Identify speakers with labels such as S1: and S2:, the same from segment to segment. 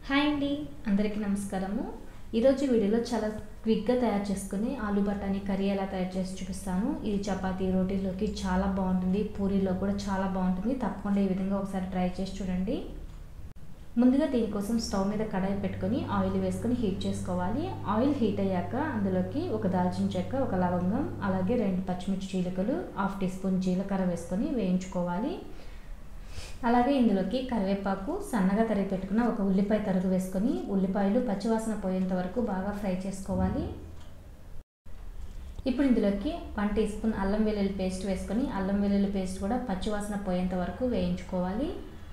S1: hi అండి అందరికీ నమస్కారము ఈరోజు వీడియోలో చాలా క్విక్గా తయారు చేసుకుని ఆలు బఠానీ కర్రీ ఎలా తయారు చేసి చూపిస్తాను ఇది చపాతీ రోటీలోకి చాలా బాగుంటుంది పూరీలో కూడా చాలా బాగుంటుంది తప్పకుండా ఈ విధంగా ఒకసారి ట్రై చేసి చూడండి ముందుగా దీనికోసం స్టవ్ మీద కడాయి పెట్టుకొని ఆయిల్ వేసుకొని హీట్ చేసుకోవాలి ఆయిల్ హీట్ అయ్యాక అందులోకి ఒక దాల్చిన చెక్క ఒక లవంగం అలాగే రెండు పచ్చిమిర్చి చీలికలు హాఫ్ టీ స్పూన్ జీలకర్ర వేసుకొని వేయించుకోవాలి అలాగే ఇందులోకి కరివేపాకు సన్నగా తరిగి పెట్టుకున్న ఒక ఉల్లిపాయ తరుగు వేసుకొని ఉల్లిపాయలు పచ్చివాసన పోయేంత వరకు బాగా ఫ్రై చేసుకోవాలి ఇప్పుడు ఇందులోకి వన్ టీ స్పూన్ అల్లం వెల్లుల్లి పేస్ట్ వేసుకొని అల్లం వెల్లుల్లి పేస్ట్ కూడా పచ్చివాసన పోయేంత వరకు వేయించుకోవాలి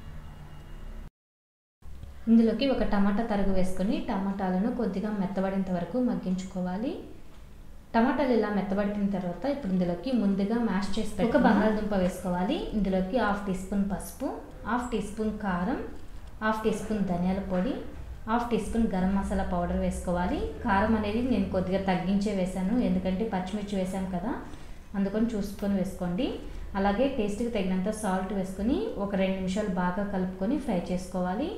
S1: ఇందులోకి ఒక టమాటా తరుగు వేసుకొని టమాటాలను కొద్దిగా మెత్తబడేంత వరకు మగ్గించుకోవాలి టమాటాలు ఇలా మెత్తబడిన తర్వాత ఇప్పుడు ఇందులోకి ముందుగా మ్యాష్ చేసి ఒక బంగాళదుంప వేసుకోవాలి ఇందులోకి హాఫ్ టీ స్పూన్ పసుపు హాఫ్ టీ స్పూన్ కారం హాఫ్ టీ స్పూన్ ధనియాల పొడి half teaspoon garam masala powder వేసుకోవాలి కారం అనేది నేను కొద్దిగా తగ్గించే వేసాను ఎందుకంటే పచ్చిమిర్చి వేసాను కదా అందుకని చూసుకొని వేసుకోండి అలాగే టేస్ట్కి తగినంత సాల్ట్ వేసుకొని ఒక రెండు నిమిషాలు బాగా కలుపుకొని ఫ్రై చేసుకోవాలి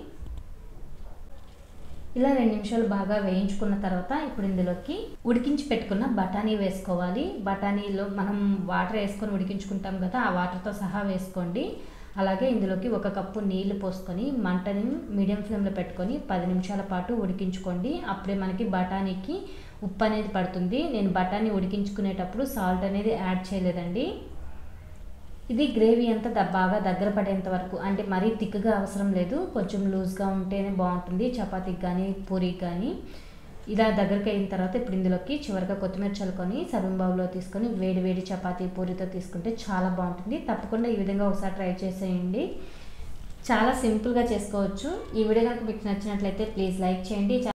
S1: ఇలా రెండు నిమిషాలు బాగా వేయించుకున్న తర్వాత ఇప్పుడు ఇందులోకి ఉడికించి పెట్టుకున్న బఠానీ వేసుకోవాలి బఠానీలో మనం వాటర్ వేసుకొని ఉడికించుకుంటాం కదా ఆ వాటర్తో సహా వేసుకోండి అలాగే ఇందులోకి ఒక కప్పు నీళ్లు పోసుకొని మంటని మీడియం ఫ్లేమ్లో పెట్టుకొని పది నిమిషాల పాటు ఉడికించుకోండి అప్పుడే మనకి బఠానీకి ఉప్పు అనేది పడుతుంది నేను బఠానీ ఉడికించుకునేటప్పుడు సాల్ట్ అనేది యాడ్ చేయలేదండి ఇది గ్రేవీ అంతా బాగా దగ్గర పడేంత వరకు అంటే మరీ థిక్గా అవసరం లేదు కొంచెం లూజ్గా ఉంటేనే బాగుంటుంది చపాతీకి కానీ పూరీకి కానీ ఇలా దగ్గరికి అయిన తర్వాత ఇప్పుడు ఇందులోకి చివరిగా కొత్తిమీర చల్లుకొని సర్వింగ్ బౌల్లో తీసుకొని వేడి వేడి చపాతీ పూరితో తీసుకుంటే చాలా బాగుంటుంది తప్పకుండా ఈ విధంగా ఒకసారి ట్రై చేసేయండి చాలా సింపుల్గా చేసుకోవచ్చు ఈ వీడియో కనుక మీకు నచ్చినట్లయితే ప్లీజ్ లైక్ చేయండి